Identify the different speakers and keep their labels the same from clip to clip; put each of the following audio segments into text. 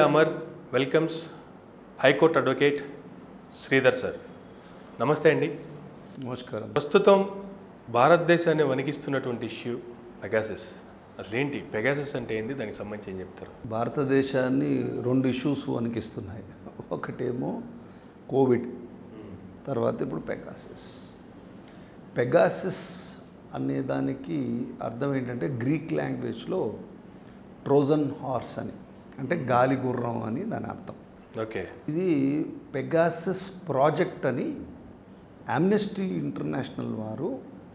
Speaker 1: Amar welcomes high court advocate Sridhar sir నమస్తే అండి
Speaker 2: నమస్కారం
Speaker 1: ప్రస్తుతం భారతదేశాన్ని వణికిస్తున్నటువంటి ఇష్యూ పెగాసిస్ అసలు ఏంటి పెగాసిస్ అంటే ఏంటి దానికి సంబంధించి ఏం చెప్తారు
Speaker 2: భారతదేశాన్ని రెండు ఇష్యూస్ వణికిస్తున్నాయి ఒకటేమో కోవిడ్ తర్వాత ఇప్పుడు పెగాసిస్ పెగాసిస్ అనే దానికి అర్థం ఏంటంటే గ్రీక్ లాంగ్వేజ్లో ట్రోజన్ హార్స్ అని అంటే గాలి గుర్రం అని దాని అర్థం
Speaker 1: ఓకే
Speaker 2: ఇది పెగాసిస్ ప్రాజెక్ట్ అని ఆమ్నెస్టీ ఇంటర్నేషనల్ వారు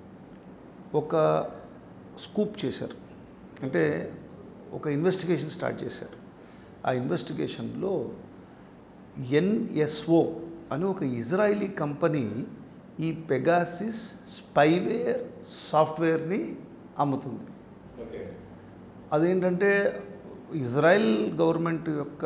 Speaker 2: ఒక స్కూప్ చేశారు అంటే ఒక ఇన్వెస్టిగేషన్ స్టార్ట్ చేశారు ఆ ఇన్వెస్టిగేషన్లో ఎన్ఎస్ఓ అని ఒక ఇజ్రాయిలీ కంపెనీ ఈ పెగాసిస్ స్పైవేర్ సాఫ్ట్వేర్ని అమ్ముతుంది
Speaker 1: ఓకే
Speaker 2: అదేంటంటే ఇజ్రాయెల్ గవర్నమెంట్ యొక్క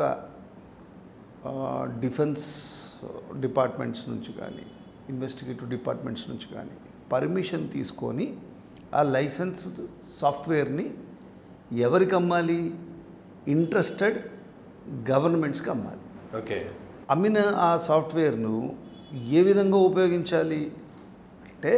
Speaker 2: ఆ, డిఫెన్స్ డిపార్ట్మెంట్స్ నుంచి కానీ ఇన్వెస్టిగేటివ్ డిపార్ట్మెంట్స్ నుంచి కానీ పర్మిషన్ తీసుకొని ఆ లైసెన్స్ సాఫ్ట్వేర్ని ఎవరికి అమ్మాలి ఇంట్రెస్టెడ్ గవర్నమెంట్స్కి అమ్మాలి
Speaker 1: ఓకే
Speaker 2: అమ్మిన ఆ సాఫ్ట్వేర్ను ఏ విధంగా ఉపయోగించాలి అంటే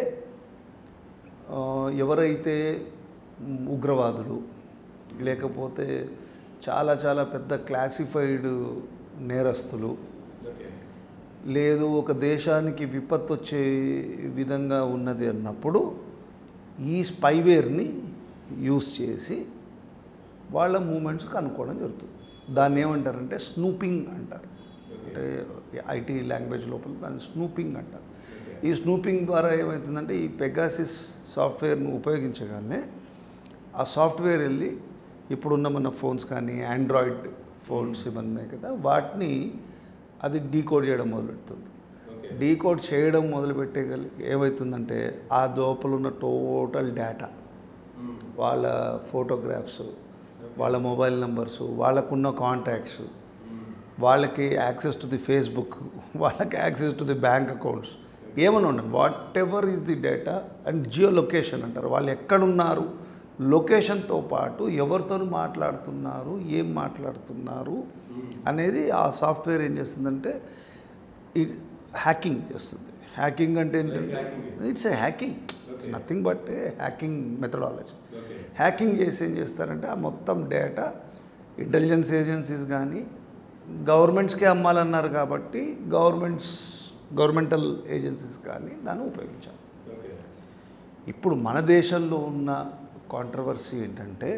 Speaker 2: ఆ, ఎవరైతే మ్, ఉగ్రవాదులు లేకపోతే చాలా చాలా పెద్ద క్లాసిఫైడ్ నేరస్తులు
Speaker 1: ఓకే
Speaker 2: లేదు ఒక దేశానికి విపత్తు వచ్చే విధంగా ఉన్నది అన్నప్పుడు ఈ స్పైవేర్ని యూస్ చేసి వాళ్ళ మూమెంట్స్ కనుక్కోవడం జరుగుతుంది దాన్ని ఏమంటారంటే స్నూపింగ్ అంటారు అంటే ఐటీ లాంగ్వేజ్ లోపల దాన్ని స్నూపింగ్ అంటారు ఈ స్నూపింగ్ ద్వారా ఏమవుతుందంటే ఈ పెగాసిస్ సాఫ్ట్వేర్ను ఉపయోగించగానే ఆ సాఫ్ట్వేర్ వెళ్ళి ఇప్పుడున్న మన ఫోన్స్ కానీ ఆండ్రాయిడ్ ఫోన్స్ ఇవన్నీ ఉన్నాయి కదా వాటిని అది డీకోడ్ చేయడం మొదలెడుతుంది డీకోడ్ చేయడం మొదలుపెట్టే ఏమవుతుందంటే ఆ లోపల ఉన్న టోటల్ డేటా వాళ్ళ ఫోటోగ్రాఫ్స్ వాళ్ళ మొబైల్ నెంబర్స్ వాళ్ళకున్న కాంటాక్ట్స్ వాళ్ళకి యాక్సెస్ టు ది ఫేస్బుక్ వాళ్ళకి access to the bank accounts ఏమని ఉండండి whatever is the data and geo location అంటారు వాళ్ళు ఎక్కడున్నారు లొకేషన్తో పాటు ఎవరితో మాట్లాడుతున్నారు ఏం మాట్లాడుతున్నారు అనేది ఆ సాఫ్ట్వేర్ ఏం చేస్తుందంటే ఈ హ్యాకింగ్ చేస్తుంది హ్యాకింగ్ అంటే ఏంటంటే it's a hacking it's nothing but a hacking methodology hacking చేసి ఏం చేస్తారంటే ఆ మొత్తం డేటా ఇంటెలిజెన్స్ ఏజెన్సీస్ కానీ గవర్నమెంట్స్కే అమ్మాలన్నారు కాబట్టి గవర్నమెంట్స్ గవర్నమెంటల్ ఏజెన్సీస్ కానీ దాన్ని ఉపయోగించాలి
Speaker 1: ఓకే
Speaker 2: ఇప్పుడు మన దేశంలో ఉన్న కాంట్రవర్సీ ఏంటంటే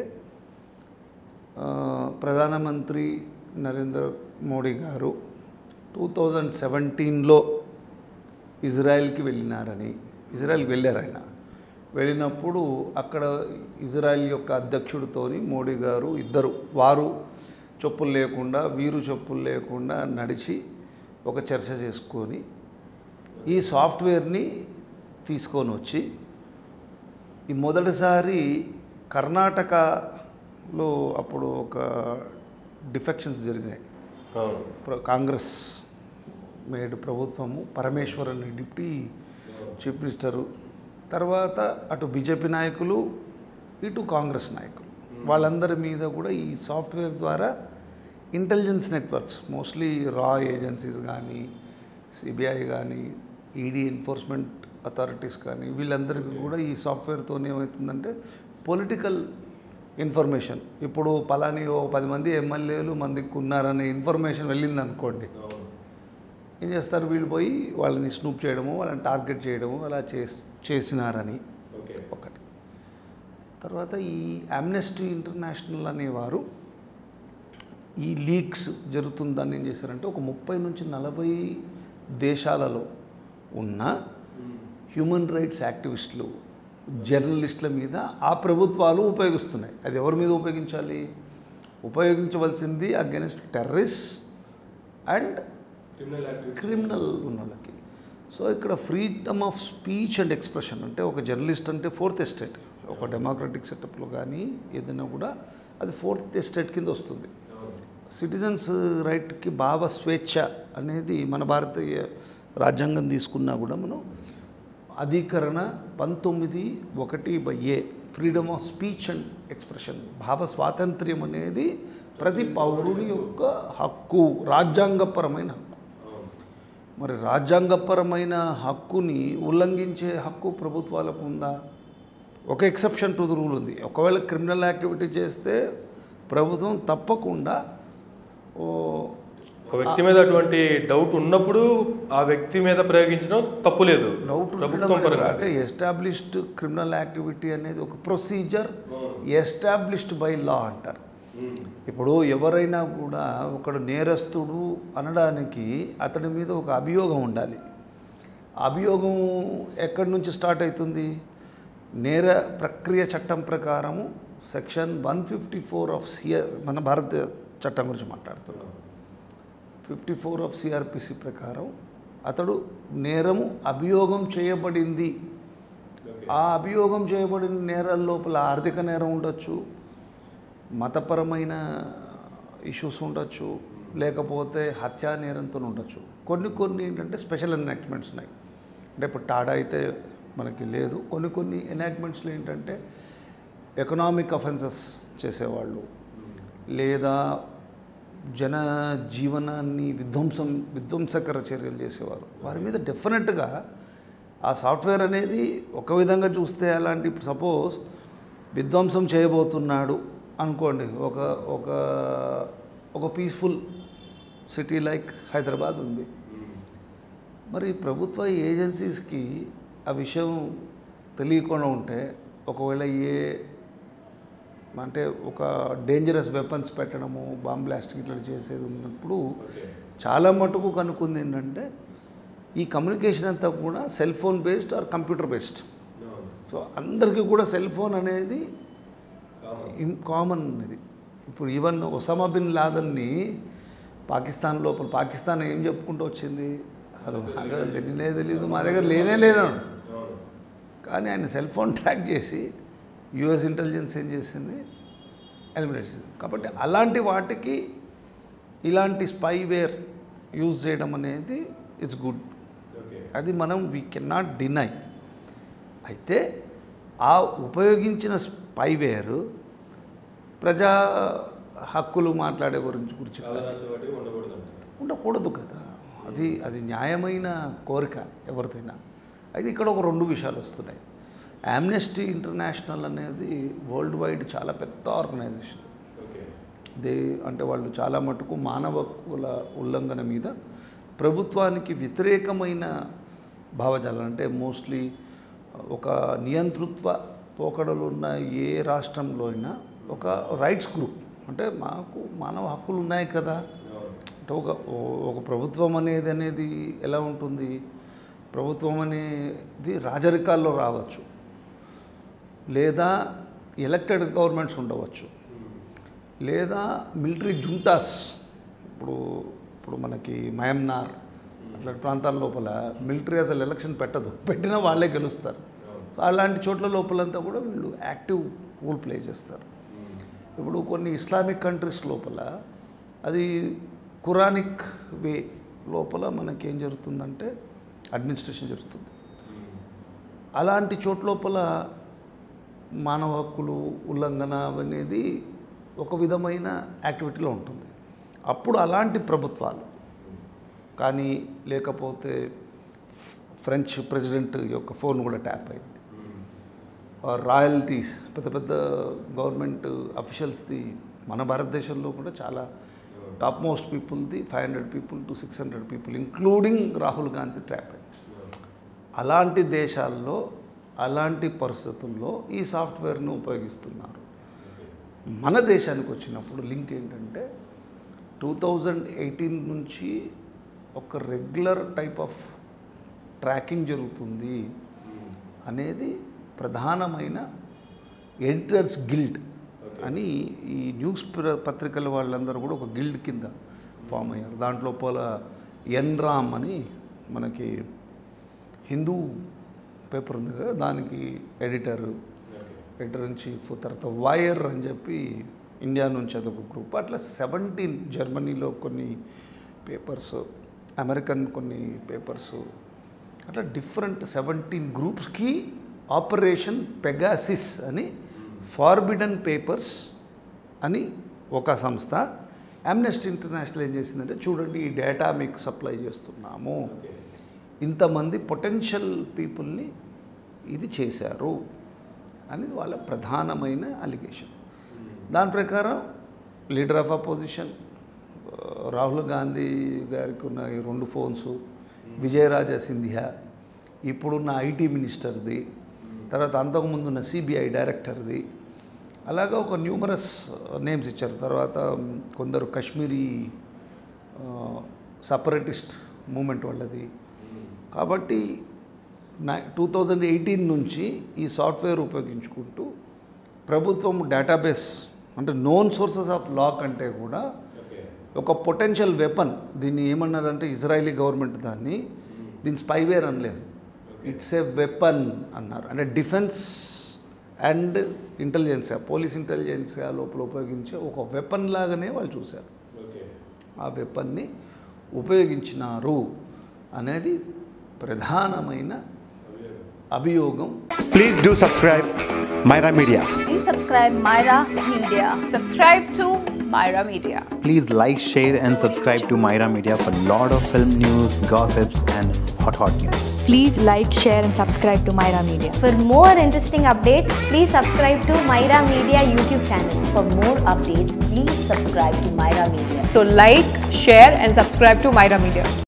Speaker 2: ఆ, ప్రధానమంత్రి నరేంద్ర మోడీ గారు టూ థౌజండ్ సెవెంటీన్లో ఇజ్రాయెల్కి వెళ్ళినారని ఇజ్రాయెల్కి వెళ్ళారు ఆయన వెళ్ళినప్పుడు అక్కడ ఇజ్రాయెల్ యొక్క అధ్యక్షుడితోని మోడీ గారు ఇద్దరు వారు చెప్పులు లేకుండా వీరు చెప్పులు లేకుండా నడిచి ఒక చర్చ చేసుకొని ఈ సాఫ్ట్వేర్ని తీసుకొని వచ్చి ఈ మొదటిసారి కర్ణాటకలో అప్పుడు ఒక డిఫెక్షన్స్ జరిగినాయి
Speaker 1: అవును
Speaker 2: ప్ర- కాంగ్రెస్ మేడ్ ప్రభుత్వము పరమేశ్వరన్ డిప్యూటీ చీఫ్ మినిస్టరు తర్వాత అటు బీజేపీ నాయకులు ఇటు కాంగ్రెస్ నాయకులు వాళ్ళందరి మీద కూడా ఈ సాఫ్ట్వేర్ ద్వారా ఇంటెలిజెన్స్ నెట్వర్క్స్ మోస్ట్లీ రా ఏజెన్సీస్ కానీ సిబిఐ కానీ ఈడీ ఎన్ఫోర్స్మెంట్ అథారిటీస్ కానీ వీళ్ళందరికీ కూడా ఈ సాఫ్ట్వేర్తో ఏమవుతుందంటే పొలిటికల్ ఇన్ఫర్మేషన్ ఇప్పుడు పలాని ఓ పది మంది ఎమ్మెల్యేలు మందికి ఉన్నారనే ఇన్ఫర్మేషన్ వెళ్ళింది అనుకోండి
Speaker 1: అవును
Speaker 2: ఏం చేస్తారు వీళ్ళు పోయి వాళ్ళని స్నూప్ చేయడము వాళ్ళని టార్గెట్ చేయడము అలా చేస్ చేసినారని
Speaker 1: ఓకే
Speaker 2: ఒకటి తర్వాత ఈ అమ్నెస్టీ ఇంటర్నేషనల్ అనేవారు ఈ లీక్స్ జరుగుతుందని ఏం చేశారంటే ఒక ముప్పై నుంచి నలభై దేశాలలో ఉన్న హ్యూమన్ రైట్స్ యాక్టివిస్టులు జర్నలిస్టుల మీద ఆ ప్రభుత్వాలు ఉపయోగిస్తున్నాయి అది ఎవరి మీద ఉపయోగించాలి ఉపయోగించవలసింది against terrorist and
Speaker 1: criminal activity
Speaker 2: criminal ఉన్న వాళ్ళకి సో ఇక్కడ freedom of speech and expression అంటే ఒక జర్నలిస్ట్ అంటే ఫోర్త్ ఎస్టేట్ ఒక డెమోక్రటిక్ సెటప్లో కానీ ఏదైనా కూడా అది ఫోర్త్ ఎస్టేట్ కింద వస్తుంది సిటిజన్స్ రైట్కి భావ స్వేచ్ఛ అనేది మన భారతీయ రాజ్యాంగం తీసుకున్నా కూడా మనం అధికరణ పంతొమ్మిది ఒకటి by A freedom of speech and expression భావ స్వాతంత్ర్యం అనేది ప్రతి పౌరుని యొక్క హక్కు రాజ్యాంగపరమైన హక్కు మరి రాజ్యాంగపరమైన హక్కుని ఉల్లంఘించే హక్కు ప్రభుత్వాలకు ఉందా ఒక ఎక్సెప్షన్ టు ది రూల్ ఉంది ఒకవేళ క్రిమినల్ యాక్టివిటీ చేస్తే ప్రభుత్వం తప్పకుండా ఓ
Speaker 1: ఒక వ్యక్తి మీద అటువంటి డౌట్ ఉన్నప్పుడు ఆ వ్యక్తి మీద ప్రయోగించడం తప్పు లేదు
Speaker 2: డౌట్
Speaker 1: ప్రభుత్వం పరంగా
Speaker 2: అంటే ఎస్టాబ్లిష్డ్ క్రిమినల్ యాక్టివిటీ అనేది ఒక ప్రొసీజర్ ఎస్టాబ్లిష్డ్ బై లా అంటారు ఇప్పుడు ఎవరైనా కూడా ఒకడు నేరస్తుడు అనడానికి అతడి మీద ఒక అభియోగం ఉండాలి అభియోగం ఎక్కడి నుంచి స్టార్ట్ అవుతుంది నేర ప్రక్రియ చట్టం ప్రకారము section one fifty four of CR మన భారత చట్టం గురించి మాట్లాడుతున్నాం ఫిఫ్టీ ఫోర్ ఆఫ్ సిఆర్పిసి ప్రకారం అతడు నేరము అభియోగం చేయబడింది ఆ అభియోగం చేయబడిన నేరాల లోపల ఆర్థిక నేరం ఉండొచ్చు మతపరమైన ఇష్యూస్ ఉండొచ్చు లేకపోతే హత్యా నేరంతో ఉండొచ్చు కొన్ని కొన్ని ఏంటంటే స్పెషల్ ఎనాక్ట్మెంట్స్ ఉన్నాయి అంటే ఇప్పుడు టాడా అయితే మనకి లేదు కొన్ని కొన్ని ఎనాక్ట్మెంట్స్లో ఏంటంటే ఎకనామిక్ అఫెన్సెస్ చేసేవాళ్ళు లేదా జన జీవనాన్ని విధ్వంసం విధ్వంసకర చర్యలు చేసేవారు వారి మీద డెఫినెట్గా ఆ సాఫ్ట్వేర్ అనేది ఒక విధంగా చూస్తే అలాంటి సపోజ్ విధ్వంసం చేయబోతున్నాడు అనుకోండి ఒక ఒక ఒక పీస్ఫుల్ సిటీ లైక్ హైదరాబాద్ ఉంది మరి ప్రభుత్వ ఏజెన్సీస్కి ఆ విషయం తెలియకుండా ఉంటే ఒకవేళ ఏ అంటే ఒక డేంజరస్ వెపన్స్ పెట్టడము బాంబ్ బ్లాస్టింగ్ ఇట్లా చేసేది ఉన్నప్పుడు చాలా మటుకు కనుక్కుంది ఏంటంటే ఈ కమ్యూనికేషన్ అంతా కూడా cell phone based or computer based so అందరికీ కూడా సెల్ ఫోన్ అనేది ఇన్ కామన్ ఇది ఇప్పుడు ఈవెన్ ఒసామా బిన్ లాదన్ని పాకిస్తాన్ లోపల పాకిస్తాన్ ఏం చెప్పుకుంటూ వచ్చింది అసలు నాకు తెలియనే తెలియదు మా దగ్గర లేనే లేను కానీ ఆయన సెల్ ఫోన్ ట్రాక్ చేసి యుఎస్ ఇంటెలిజెన్స్ ఏం చేసింది ఎలిమినేట్ చేసింది కాబట్టి అలాంటి వాటికి ఇలాంటి స్పైవేర్ యూజ్ చేయడం అనేది ఇట్స్ గుడ్ అది మనం వీ కెన్ నాట్ డినై అయితే ఆ ఉపయోగించిన స్పైవేర్ ప్రజా హక్కులు మాట్లాడే గురించి గురించి కాదు. ఉండకూడదు కదా అది అది న్యాయమైన కోరిక ఎవరిదైనా అయితే ఇక్కడ ఒక రెండు విషయాలు వస్తున్నాయి యామ్నెస్టీ ఇంటర్నేషనల్ అనేది వరల్డ్ వైడ్ చాలా పెద్ద ఆర్గనైజేషన్ దే అంటే వాళ్ళు చాలా మటుకు మానవ హక్కుల ఉల్లంఘన మీద ప్రభుత్వానికి వ్యతిరేకమైన భావజాలం అంటే మోస్ట్లీ ఒక నియంతృత్వ పోకడలు ఉన్న ఏ రాష్ట్రంలో అయినా ఒక రైట్స్ గ్రూప్ అంటే మాకు మానవ హక్కులు ఉన్నాయి కదా అంటే ఒక ఒక ప్రభుత్వం అనేది అనేది ఎలా ఉంటుంది ప్రభుత్వం అనేది రాజరికాల్లో రావచ్చు లేదా ఎలక్టెడ్ గవర్నమెంట్స్ ఉండవచ్చు లేదా మిలిటరీ జుంటాస్ ఇప్పుడు ఇప్పుడు మనకి మయమ్నార్ అట్లాంటి ప్రాంతాల లోపల మిలిటరీ అసలు ఎలక్షన్ పెట్టదు పెట్టినా వాళ్ళే గెలుస్తారు సో అలాంటి చోట్ల లోపలంతా కూడా వీళ్ళు యాక్టివ్ రోల్ ప్లే చేస్తారు ఇప్పుడు కొన్ని ఇస్లామిక్ కంట్రీస్ లోపల అది కురానిక్ వే లోపల మనకి ఏం జరుగుతుందంటే అడ్మినిస్ట్రేషన్ జరుగుతుంది అలాంటి చోట్ల లోపల మానవ హక్కులు ఉల్లంఘన అనేది ఒక విధమైన యాక్టివిటీలో ఉంటుంది అప్పుడు అలాంటి ప్రభుత్వాలు కానీ లేకపోతే ఫ్రెంచ్ ప్రెసిడెంట్ యొక్క ఫోన్ కూడా ట్యాప్ అయింది రాయల్టీస్ పెద్ద పెద్ద గవర్నమెంట్ అఫీషియల్స్ది మన భారతదేశంలో కూడా చాలా టాప్ మోస్ట్ పీపుల్ది five hundred people to six hundred people including Rahul Gandhi trap అయింది అలాంటి దేశాల్లో అలాంటి పరిస్థితుల్లో ఈ సాఫ్ట్వేర్ను ఉపయోగిస్తున్నారు మన దేశానికి వచ్చినప్పుడు లింక్ ఏంటంటే టూ థౌజండ్ ఎయిటీన్ నుంచి ఒక రెగ్యులర్ టైప్ ఆఫ్ ట్రాకింగ్ జరుగుతుంది అనేది ప్రధానమైన ఎడిటర్స్ గిల్డ్ అని ఈ న్యూస్ ప్ర- పత్రికల వాళ్ళందరూ కూడా ఒక గిల్డ్ కింద ఫామ్ అయ్యారు దాంట్లో పోల ఎన్ రామ్ అని మనకి హిందూ పేపర్ ఉంది కదా దానికి ఎడిటర్ ఎడిటర్ ఇన్ చీఫ్ తర్వాత వైర్ అని చెప్పి ఇండియా నుంచి అదొక గ్రూప్ అట్లా సెవెంటీన్ జర్మనీలో కొన్ని పేపర్స్ అమెరికన్ కొన్ని పేపర్స్ అట్లా డిఫరెంట్ సెవెంటీన్ గ్రూప్స్కి ఆపరేషన్ పెగాసిస్ అని ఫార్బిడన్ పేపర్స్ అని ఒక సంస్థ అమ్నెస్టీ ఇంటర్నేషనల్ ఏం చేసిందంటే చూడండి ఈ డేటా మీకు సప్లై చేస్తున్నాము ఇంతమంది పొటెన్షియల్ పీపుల్ని ఇది చేశారు అనేది వాళ్ళ ప్రధానమైన అలిగేషన్ దాని ప్రకారం leader of opposition Rahul Gandhi గారికి ఉన్న ఈ రెండు ఫోన్స్ విజయరాజ సింధియా ఇప్పుడున్న ఐటీ మినిస్టర్ది తర్వాత అంతకుముందున్న సిబిఐ డైరెక్టర్ది అలాగా ఒక న్యూమరస్ నేమ్స్ ఇచ్చారు తర్వాత కొందరు కశ్మీరీ సపరేటిస్ట్ మూమెంట్ వాళ్ళది కాబట్టి నా టూ థౌజండ్ ఎయిటీన్ నుంచి ఈ సాఫ్ట్వేర్ ఉపయోగించుకుంటూ ప్రభుత్వం డేటాబేస్ అంటే నోన్ సోర్సెస్ ఆఫ్ లా కంటే కూడా ఒక పొటెన్షియల్ వెపన్ దీన్ని ఏమన్నారంటే ఇజ్రాయలీ గవర్నమెంట్ దాన్ని దీని స్పైవేర్ అనలేదు ఇట్స్ ఏ వెపన్ అన్నారు అంటే డిఫెన్స్ అండ్ ఇంటెలిజెన్సా పోలీస్ ఇంటెలిజెన్సా లోపల ఉపయోగించే ఒక వెపన్ లాగానే వాళ్ళు చూశారు ఆ వెపన్ని ఉపయోగించినారు అనేది ప్రధానమైన అభియోగం
Speaker 3: Please do subscribe Myra Media.
Speaker 4: Please subscribe Myra Media.
Speaker 5: Subscribe to Myra Media.
Speaker 3: Please like, share, and subscribe to Myra Media for lot of film news, gossips, and hot hot news.
Speaker 6: Please like, share, and subscribe to Myra Media.
Speaker 4: For more interesting updates, please subscribe to Myra Media YouTube channel. For more updates, please subscribe to Myra Media.
Speaker 5: So like, share and subscribe to Myra Media.